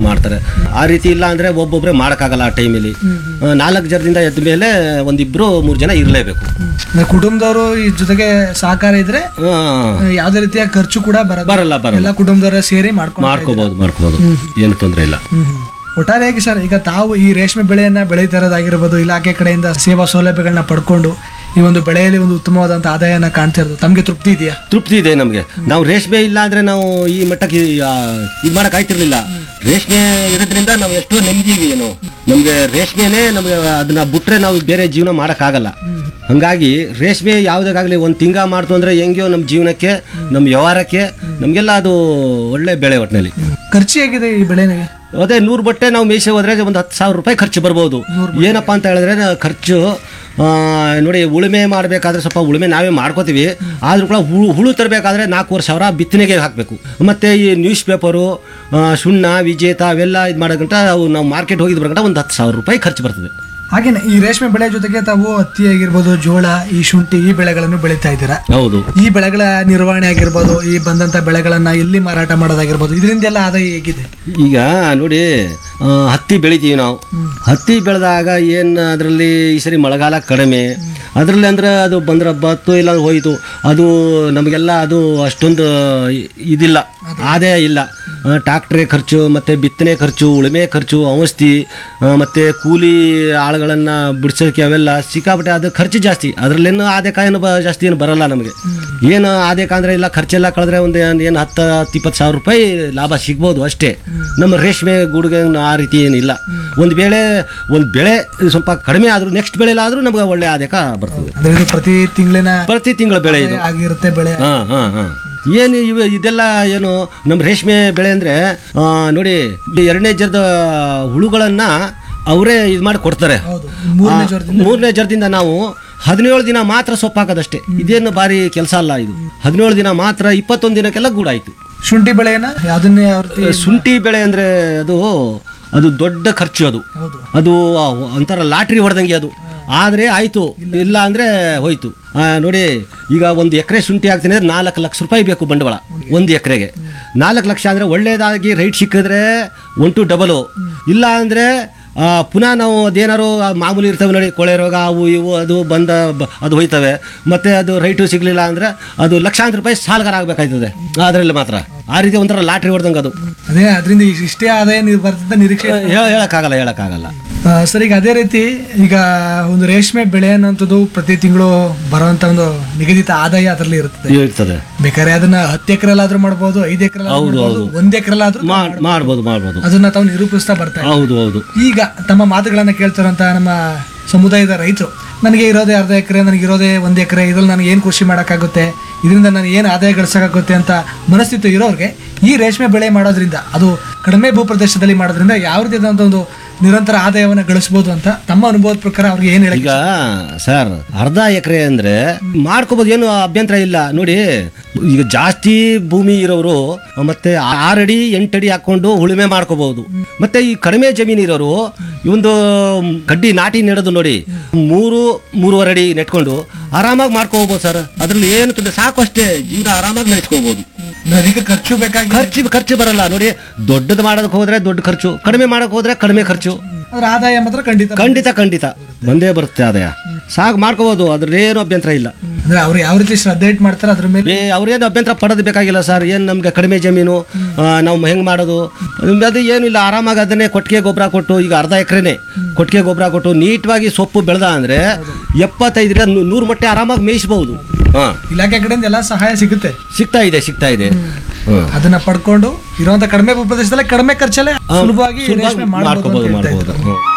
ಮಾಡ್ತಾರೆ ಆ ರೀತಿ ಇಲ್ಲ ಅಂದ್ರೆ ಒಬ್ಬೊಬ್ಬರೇ ಮಾಡೋಕ್ಕಾಗಲ್ಲ ಆ ಟೈಮಲ್ಲಿ ನಾಲ್ಕು ಜನದಿಂದ ಎದ್ದ ಮೇಲೆ ಒಂದಿಬ್ರು ಮೂರು ಜನ ಇರಲೇಬೇಕು ಅಂದ್ರೆ ಕುಟುಂಬದವರು ಈ ಜೊತೆಗೆ ಸಹಕಾರ ಇದ್ರೆ ಯಾವುದೇ ರೀತಿಯ ಖರ್ಚು ಕೂಡ ಬರಲ್ಲ ಬರಲ್ಲ ಬರಲ್ಲ ಎಲ್ಲ ಕುಟುಂಬದವರ ಸೇರಿ ಮಾಡ್ಕೊಂಡು ಮಾಡ್ಕೋಬಹುದು ಮಾಡ್ಕೋಬಹುದು ಏನು ತೊಂದರೆ ಇಲ್ಲ ಒಟ್ಟಾರೆಯಾಗಿ ಸರ್ ಈಗ ತಾವು ಈ ರೇಷ್ಮೆ ಬೆಳೆಯನ್ನ ಬೆಳೀತಾ ಇರೋದಾಗಿರ್ಬೋದು ಇಲಾಖೆ ಕಡೆಯಿಂದ ಸೇವಾ ಸೌಲಭ್ಯಗಳನ್ನ ಪಡ್ಕೊಂಡು ಈ ಒಂದು ಬೆಳೆಯಲ್ಲಿ ಒಂದು ಉತ್ತಮವಾದಂತ ಆದಾಯನ ಕಾಣ್ತಾ ಇರೋದು ತಮಗೆ ತೃಪ್ತಿ ಇದೆಯಾ ತೃಪ್ತಿ ಇದೆ ನಮಗೆ ನಾವು ರೇಷ್ಮೆ ಇಲ್ಲ ಅಂದ್ರೆ ನಾವು ಈ ಮಟ್ಟಕ್ಕೆ ಇದು ಮಾಡಕ್ ಆಯ್ತಿರ್ಲಿಲ್ಲ ರೇಷ್ಮೆ ಇರೋದ್ರಿಂದ ನಾವು ಎಷ್ಟೋ ನೆಮ್ಮದಿವಿ ಏನು ನಮ್ಗೆ ರೇಷ್ಮೆನೇ ನಮ್ಗೆ ಅದನ್ನ ಬಿಟ್ರೆ ನಾವು ಬೇರೆ ಜೀವನ ಮಾಡಕ್ಕಾಗಲ್ಲ ಹಂಗಾಗಿ ರೇಷ್ಮೆ ಯಾವುದಾಗಲಿ ಒಂದು ತಿಂಗ ಮಾಡ್ತು ಅಂದ್ರೆ ಹೆಂಗ್ಯೋ ನಮ್ಮ ಜೀವನಕ್ಕೆ ನಮ್ಮ ವ್ಯವಹಾರಕ್ಕೆ ನಮಗೆಲ್ಲ ಅದು ಒಳ್ಳೆ ಬೆಳೆ ಒಟ್ಟಿನಲ್ಲಿ ಖರ್ಚು ಹೇಗಿದೆ ಈ ಬೆಳೆನಿಗೆ ಅದೇ ನೂರು ಬಟ್ಟೆ ನಾವು ಮೇಯ್ಸಿ ಹೋದ್ರೆ ಒಂದು ಹತ್ತು ಸಾವಿರ ರೂಪಾಯಿ ಖರ್ಚು ಬರ್ಬೋದು ಏನಪ್ಪಾ ಅಂತ ಹೇಳಿದ್ರೆ ನಾ- ಖರ್ಚು ಆ, ನೋಡಿ ಉಳುಮೆ ಮಾಡಬೇಕಾದ್ರೆ ಸ್ವಲ್ಪ ಉಳುಮೆ ನಾವೇ ಮಾಡ್ಕೋತೀವಿ ಆದ್ರೂ ಕೂಡ ಹುಳು ಹುಳು ತರಬೇಕಾದ್ರೆ ನಾಲ್ಕೂವರೆ ಸಾವಿರ ಬಿತ್ತನೆಗೆ ಹಾಕಬೇಕು ಮತ್ತು ಈ ನ್ಯೂಸ್ ಪೇಪರು ಆ, ಸುಣ್ಣ ವಿಜೇತ ಅವೆಲ್ಲ ಇದು ಮಾಡೋಗಂಟ ಅವು ನಾವು ಮಾರ್ಕೆಟ್ ಹೋಗಿದ್ ಬರಗಂಟ ಒಂದು ಹತ್ತು ಸಾವಿರ ರೂಪಾಯಿ ಖರ್ಚು ಬರ್ತದೆ ಹಾಗೇನೆ ಈ ರೇಷ್ಮೆ ಬೆಳೆ ಜೊತೆಗೆ ತಾವು ಹತ್ತಿ ಆಗಿರ್ಬೋದು ಜೋಳ ಈ ಶುಂಠಿ ಈ ಬೆಳೆಗಳನ್ನು ಬೆಳೀತಾ ಇದ್ದೀರಾ ಹೌದು ಈ ಬೆಳೆಗಳ ನಿರ್ವಹಣೆ ಆಗಿರ್ಬೋದು ಈ ಬಂದಂತ ಬೆಳೆಗಳನ್ನ ಎಲ್ಲಿ ಮಾರಾಟ ಮಾಡೋದಾಗಿರ್ಬೋದು ಇದರಿಂದೆಲ್ಲ ಆದಾಯ ಹೇಗಿದೆ ಈಗ ನೋಡಿ ಆ, ಹತ್ತಿ ಬೆಳಿತೀವಿ ನಾವು ಹತ್ತಿ ಬೆಳೆದಾಗ ಏನು ಅದರಲ್ಲಿ ಈ ಸರಿ ಮಳೆಗಾಲ ಕಡಿಮೆ ಅದರಲ್ಲಿ ಅಂದ್ರೆ ಅದು ಬಂದ್ರೆ ಬತ್ತು ಇಲ್ಲ ಹೋಯಿತು ಅದು ನಮಗೆಲ್ಲ ಅದು ಅಷ್ಟೊಂದು ಇ- ಇದಿಲ್ಲ ಆದಾಯ ಇಲ್ಲ ಟ್ಯಾಕ್ಟ್ರೆ ಖರ್ಚು ಮತ್ತು ಬಿತ್ತನೆ ಖರ್ಚು ಉಳುಮೆ ಖರ್ಚು ಔಷಧಿ ಆ, ಮತ್ತೆ ಕೂಲಿ ಆಳುಗಳನ್ನು ಬಿಡ್ಸೋಕ್ಕೆ ಅವೆಲ್ಲ ಸಿಕ್ಕಾಪಟ್ಟೆ ಅದು ಖರ್ಚು ಜಾಸ್ತಿ ಅದರಲ್ಲೇನು ಆದಾಯ ಏನು ಬ ಜಾಸ್ತಿ ಏನು ಬರಲ್ಲ ನಮಗೆ ಏನು ಆದಾಯ ಅಂದ್ರೆ ಇಲ್ಲ ಖರ್ಚೆಲ್ಲ ಕಳೆದ್ರೆ ಒಂದು ಏನು ಹತ್ತು ಹತ್ತು ಇಪ್ಪತ್ತು ಸಾವಿರ ರೂಪಾಯಿ ಲಾಭ ಸಿಗ್ಬೋದು ಅಷ್ಟೇ ನಮ್ಮ ರೇಷ್ಮೆ ಗೂಡಿಗೆ ಆ ರೀತಿ ಏನಿಲ್ಲ ಒಂದು ಬೆಳೆ ಒಂದು ಬೆಳೆ ಸ್ವಲ್ಪ ಕಡಿಮೆ ಆದರೂ ನೆಕ್ಸ್ಟ್ ಬೆಳೆಲಾದರೂ ನಮ್ಗೆ ಒಳ್ಳೆ ಆದಾಯ ಬರ್ತದೆ ಅಂದ್ರೆ ಇದು ಪ್ರತಿ ತಿಂಗಳಿನ ಪ್ರತಿ ತಿಂಗಳ ಬೆಳೆ ಇದು ಆಗಿರುತ್ತೆ ಬೆಳೆ ಹಾ ಹಾ ಹಾ ಏನು ಇವ ಇದೆಲ್ಲ ಏನು ನಮ್ಮ ರೇಷ್ಮೆ ಬೆಳೆ ಅಂದ್ರೆ ಆ, ನೋಡಿ ಈ ಎರಡನೇ ಜರದ ಹುಳುಗಳನ್ನ ಅವರೇ ಇದು ಮಾಡಿ ಕೊಡ್ತಾರೆ ಹೌದು ಮೂರನೇ ಜ್ವರದಿಂದ ಮೂರನೇ ಜರದಿಂದ ನಾವು ಹದಿನೇಳು ದಿನ ಮಾತ್ರ ಸೊಪ್ಪು ಹಾಕೋದಷ್ಟೇ ಇದೇನು ಭಾರಿ ಕೆಲಸ ಅಲ್ಲ ಇದು ಹದಿನೇಳು ದಿನ ಮಾತ್ರ ಇಪ್ಪತ್ತೊಂದು ದಿನಕ್ಕೆಲ್ಲ ಗೂಡಾಯ್ತು ಶುಂಠಿ ಬೆಳೆಯನ್ನ ಯಾವ್ದನ್ನೇ ಯಾವ ರೀತಿ ಶುಂಠಿ ಬೆಳೆ ಅಂದ್ರೆ ಅದು ಅದು ದೊಡ್ಡ ಖರ್ಚು ಅದು ಹೌದು ಅದು ಒಂಥರ ಲಾಟ್ರಿ ಹೊಡೆದಂಗೆ ಅದು ಆದರೆ ಆಯಿತು ಇಲ್ಲ ಅಂದರೆ ಹೋಯ್ತು ಆ, ನೋಡಿ ಈಗ ಒಂದು ಎಕರೆ ಶುಂಠಿ ಹಾಕ್ತೀನಿ ಅಂದ್ರೆ ನಾಲ್ಕು ಲಕ್ಷ ರೂಪಾಯಿ ಬೇಕು ಬಂಡವಾಳ ಒಂದು ಎಕರೆಗೆ ನಾಲ್ಕು ಲಕ್ಷ ಅಂದರೆ ಒಳ್ಳೇದಾಗಿ ರೈಟ್ ಸಿಕ್ಕಿದ್ರೆ ಒನ್ ಟು ಡಬಲು ಇಲ್ಲ ಅಂದರೆ ಪುನಃ ನಾವು ಅದೇನಾರು ಆ ಮಾಮೂಲಿ ಇರ್ತವೆ ನೋಡಿ ಕೊಳೆ ರೋಗ ಅವು ಇವು ಅದು ಬಂದ ಬ- ಅದು ಹೋಯ್ತವೆ ಮತ್ತೆ ಅದು ರೈಟು ಸಿಗಲಿಲ್ಲ ಅಂದರೆ ಅದು ಲಕ್ಷಾಂತರ ರೂಪಾಯಿ ಸಾಲಗಾರ ಆಗಬೇಕಾಯ್ತದೆ ಅದರಲ್ಲಿ ಮಾತ್ರ ಆ ರೀತಿ ಒಂಥರ ಲಾಟ್ರಿ ಹೊಡೆದಂಗೆ ಅದು ಅದೇ ಅದರಿಂದ ಇಷ್ಟೇ ಆದಾಯ ನೀವು ಬರ್ತದ ನಿರೀಕ್ಷೆ ಹೇಳ- ಹೇಳಕ್ಕಾಗಲ್ಲ ಹೇಳಕ್ಕಾಗಲ್ಲ ಆ, ಸರ್ ಈಗ ಅದೇ ರೀತಿ ಈಗ ಒಂದು ರೇಷ್ಮೆ ಬೆಳೆ ಅನ್ನೋಂಥದ್ದು ಪ್ರತಿ ತಿಂಗಳು ಬರುವಂತ ಒಂದು ನಿಗದಿತ ಆದಾಯ ಅದರಲ್ಲಿ ಇರ್ತದೆ ಇರ್ತದೆ ಬೇಕಾದ್ರೆ ಅದನ್ನ ಹತ್ತು ಎಕರೆಲ್ಲಾದ್ರೂ ಮಾಡ್ಬೋದು ಐದು ಎಕರೆ ಮಾಡ್ಬೋದು ಒಂದ್ ಎಕರೆಲ್ಲಾದ್ರೂ ಮಾಡ್- ಮಾಡ್ಬೋದು ಮಾಡ್ಬೋದು ಅದನ್ನ ತಾವು ನಿರೂಪಿಸ್ತಾ ಬರ್ತಾರೆ ಹೌದು ಹೌದು ಈಗ ತಮ್ಮ ಮಾತುಗಳನ್ನ ಕೇಳ್ತಾರಂತ ನಮ್ಮ ಸಮುದಾಯದ ರೈತರು ನನಗೆ ಇರೋದೇ ಅರ್ಧ ಎಕರೆ ನನಗೆ ಇರೋದೇ ಒಂದು ಎಕರೆ ಇದ್ರಲ್ಲಿ ನನಗೆ ಏನು ಕೃಷಿ ಮಾಡೋಕ್ಕಾಗುತ್ತೆ ಇದರಿಂದ ನನಗೆ ಏನು ಆದಾಯ ಗಳಿಸೋಕ್ಕಾಗುತ್ತೆ ಅಂತ ಮನಸ್ಥಿತಿ ಇರೋರಿಗೆ ಈ ರೇಷ್ಮೆ ಬೆಳೆ ಮಾಡೋದ್ರಿಂದ ಅದು ಕಡಿಮೆ ಭೂಪ್ರದೇಶದಲ್ಲಿ ಮಾಡೋದ್ರಿಂದ ಯಾವ ರೀತಿಯಾದಂಥ ಒಂದು ನಿರಂತರ ಆದಾಯವನ್ನು ಗಳಿಸ್ಬೋದು ಅಂತ ತಮ್ಮ ಅನುಭವದ ಪ್ರಕಾರ ಅವ್ರಿಗೆ ಏನು ಹೇಳಿ ಈಗ ಸರ್ ಅರ್ಧ ಎಕರೆ ಅಂದ್ರೆ ಮಾಡ್ಕೋಬಹುದು ಏನು ಅಭ್ಯಂತರ ಇಲ್ಲ ನೋಡಿ ಈಗ ಜಾಸ್ತಿ ಭೂಮಿ ಇರೋರು ಮತ್ತೆ ಆರಡಿ ಎಂಟಡಿ ಹಾಕೊಂಡು ಉಳುಮೆ ಮಾಡ್ಕೋಬಹುದು ಮತ್ತೆ ಈ ಕಡಿಮೆ ಜಮೀನು ಇರೋರು ಈ ಒಂದು ಕಡ್ಡಿ ನಾಟಿ ನೆಡೋದು ನೋಡಿ ಮೂರು ಮೂರುವರೆ ಅಡಿ ನೆಟ್ಕೊಂಡು ಆರಾಮಾಗಿ ಮಾಡ್ಕೋಬಹುದು ಸರ್ ಅದ್ರಲ್ಲಿ ಏನು ತೊಂದ್ರೆ ಸಾಕು ಅಷ್ಟೇ ಜೀವನ ಆರಾಮಾಗಿ ನಡೆಸ್ಕೋಬಹುದು ಅದಕ್ಕೆ ಖರ್ಚು ಬೇಕಾಗಿ ಖರ್ಚು ಖರ್ಚು ಬರಲ್ಲ ನೋಡಿ ದೊಡ್ಡದು ಮಾಡೋದಕ್ಕೆ ಹೋದ್ರೆ ದೊಡ್ಡ ಖರ್ಚು ಕಡಿಮೆ ಮಾಡಕ್ ಹೋದ್ರೆ ಕಡಿಮೆ ಖರ್ಚು ಅದ್ರ ಆದಾಯ ಮಾತ್ರ ಖಂಡಿತ ಖಂಡಿತ ಖಂಡಿತ ಬಂದೇ ಬರುತ್ತೆ ಆದಾಯ ಸಾಕು ಮಾಡ್ಕೋಬಹುದು ಅದ್ರಲ್ಲಿ ಏನು ಅಭ್ಯಂತರ ಇಲ್ಲ ಅಂದ್ರೆ ಅವ್ರು ಯಾವ ರೀತಿ ಶ್ರದ್ಧೆ ಇಟ್ಟು ಮಾಡ್ತಾರೆ ಅದ್ರ ಮೇಲೆ ಏ ಅವ್ರೇನು ಅಭ್ಯಂತರ ಪಡೋದು ಬೇಕಾಗಿಲ್ಲ ಸರ್ ಏನು ನಮಗೆ ಕಡಿಮೆ ಜಮೀನು ಆ, ನಾವು ಹೆಂಗೆ ಮಾಡೋದು ಅದು ಏನಿಲ್ಲ ಆರಾಮಾಗಿ ಅದನ್ನೇ ಕೊಟ್ಟಿಗೆ ಗೊಬ್ಬರ ಕೊಟ್ಟು ಈಗ ಅರ್ಧ ಎಕರೆನೇ ಕೊಟ್ಟಿಗೆ ಗೊಬ್ಬರ ಕೊಟ್ಟು ನೀಟ್ವಾಗಿ ಸೊಪ್ಪು ಬೆಳೆದ ಅಂದರೆ ಎಪ್ಪತ್ತೈದರಿಂದ ನೂ- ನೂರು ಮೊಟ್ಟೆ ಆರಾಮಾಗಿ ಮೇಯಿಸ್ಬೋದು ಹಾಂ ಇಲಾಖೆ ಕಡೆಯಿಂದ ಎಲ್ಲ ಸಹಾಯ ಸಿಗುತ್ತೆ ಸಿಗ್ತಾ ಇದೆ ಸಿಗ್ತಾ ಇದೆ ಹ್ಮ್. ಅದನ್ನ ಪಡ್ಕೊಂಡು ಇರುವಂತ ಕಡಿಮೆ ಭೂಪ್ರದೇಶದಲ್ಲೇ ಕಡಿಮೆ ಖರ್ಚಲ್ಲೇ ಆ, ಸುಲಭವಾಗಿ ಸುಲಭವಾಗಿ ರೇಷ್ಮೆ ಮಾಡ್ಬೋದು ಅಂತ ಮಾಡ್ಕೋಬೋದು ಹೇಳ್ತಾ ಮಾಡ್ಬೋದು ಇದ್ರು. ಹ್ಮ್.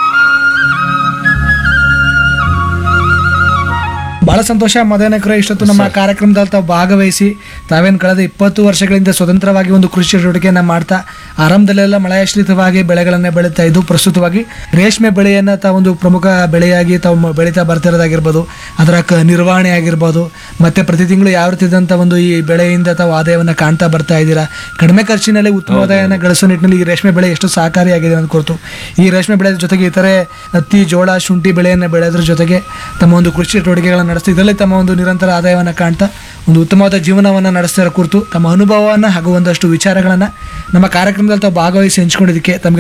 ಬಹಳ ಸಂತೋಷ ಮದನಕರ ಇಷ್ಟೊತ್ತು ನಮ್ಮ ಕಾರ್ಯಕ್ರಮದಲ್ಲಿ ತಾವು ಭಾಗವಹಿಸಿ ತಾವೇನು ಕಳೆದ ಇಪ್ಪತ್ತು ವರ್ಷಗಳಿಂದ ಸ್ವತಂತ್ರವಾಗಿ ಒಂದು ಕೃಷಿ ಚಟುವಟಿಕೆಯನ್ನ ಮಾಡ್ತಾ ಆರಂಭದಲ್ಲೆಲ್ಲ ಮಳೆಯಾಶ್ರಿತವಾಗಿ ಬೆಳೆಗಳನ್ನ ಬೆಳೀತಾ ಇದ್ದು ಪ್ರಸ್ತುತವಾಗಿ ರೇಷ್ಮೆ ಬೆಳೆಯನ್ನ ತಾವು ಒಂದು ಪ್ರಮುಖ ಬೆಳೆಯಾಗಿ ತಾವು ಮ- ಬೆಳೀತಾ ಬರ್ತಿರೋದಾಗಿರ್ಬೋದು ಅದರ ಕ ನಿರ್ವಹಣೆ ಆಗಿರ್ಬೋದು ಮತ್ತೆ ಪ್ರತಿ ತಿಂಗಳು ಯಾವ ರೀತಿಯಾದಂಥ ಒಂದು ಈ ಬೆಳೆಯಿಂದ ತಾವು ಆದಾಯವನ್ನು ಕಾಣ್ತಾ ಬರ್ತಾ ಇದ್ದೀರಾ ಕಡಿಮೆ ಖರ್ಚಿನಲ್ಲಿ ಉತ್ತಮ ಆದಾಯನ ಗಳಿಸೋ ನಿಟ್ಟಿನಲ್ಲಿ ಈ ರೇಷ್ಮೆ ಬೆಳೆ ಎಷ್ಟು ಸಹಕಾರಿಯಾಗಿದೆ ಅಂತ ಕುರಿತು ಈ ರೇಷ್ಮೆ ಬೆಳೆ ಜೊತೆಗೆ ಇತರೆ ಹತ್ತಿ ಜೋಳ ಶುಂಠಿ ಬೆಳೆಯನ್ನು ಬೆಳೆಯೋದ್ರ ಜೊತೆಗೆ ತಮ್ಮ ಒಂದು ಕೃಷಿ ಚಟುವಟಿಕೆಗಳನ್ನು ನಡೆಸ್ತಾ ಇದರಲ್ಲಿ ತಮ್ಮ ಒಂದು ನಿರಂತರ ಆದಾಯವನ್ನು ಕಾಣ್ತಾ ಒಂದು ಉತ್ತಮವಾದ ಜೀವನವನ್ನು ನಡೆಸ್ತಾ ಇರೋ ಕುರಿತು ತಮ್ಮ ಅನುಭವವನ್ನು ಹಾಗೂ ಒಂದಷ್ಟು ವಿಚಾರಗಳನ್ನು ನಮ್ಮ ಕಾರ್ಯಕ್ರಮದಲ್ಲಿ ತಾವು ಭಾಗವಹಿಸಿ ಹಂಚ್ಕೊಂಡಿದ್ದಕ್ಕೆ ತಮಗೆ